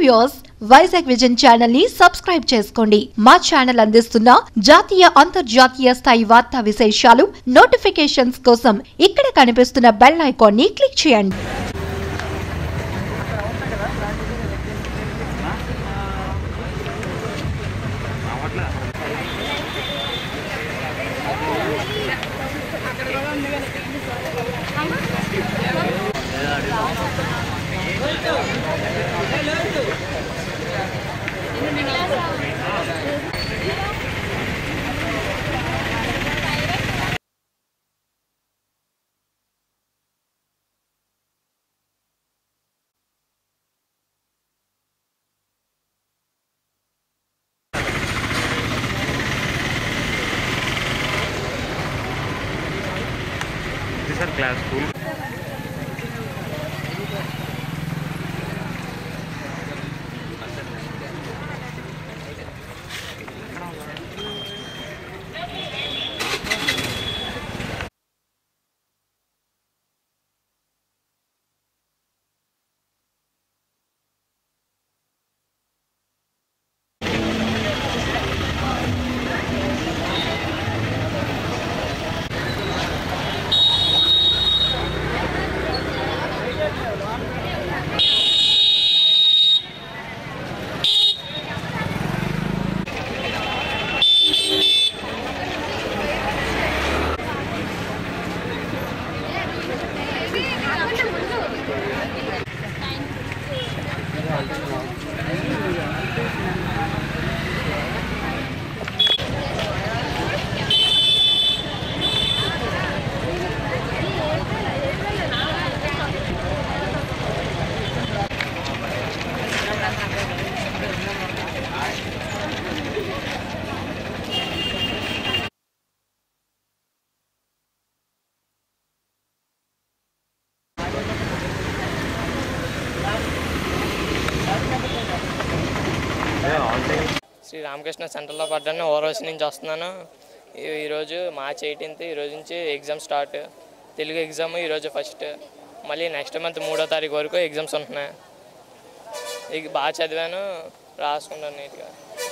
viewers Vizag vision channel ని subscribe చేసుకోండి మా ఛానల్ అందిస్తున్న జాతీయ అంతర్జాతీయ స్థాయి వార్తా విశేషాలు నోటిఫికేషన్స్ కోసం ఇక్కడ కనిపిస్తున్న బెల్ ఐకాన్ ని క్లిక్ చేయండి ఇది sir class school Shri Ramakrishna సెంటర్లో పడ్డాను ఓరోసి నుంచి వస్తున్నాను ఈ- ఈరోజు మార్చ్ ఎయిటీన్త్ ఈరోజు నుంచి ఎగ్జామ్ స్టార్ట్ తెలుగు ఎగ్జామ్ ఈరోజు ఫస్ట్ మళ్ళీ నెక్స్ట్ మంత్ మూడో తారీఖు వరకు ఎగ్జామ్స్ ఉంటున్నాయి ఇక బాగా చదివాను రాసుకుంటాను నీట్గా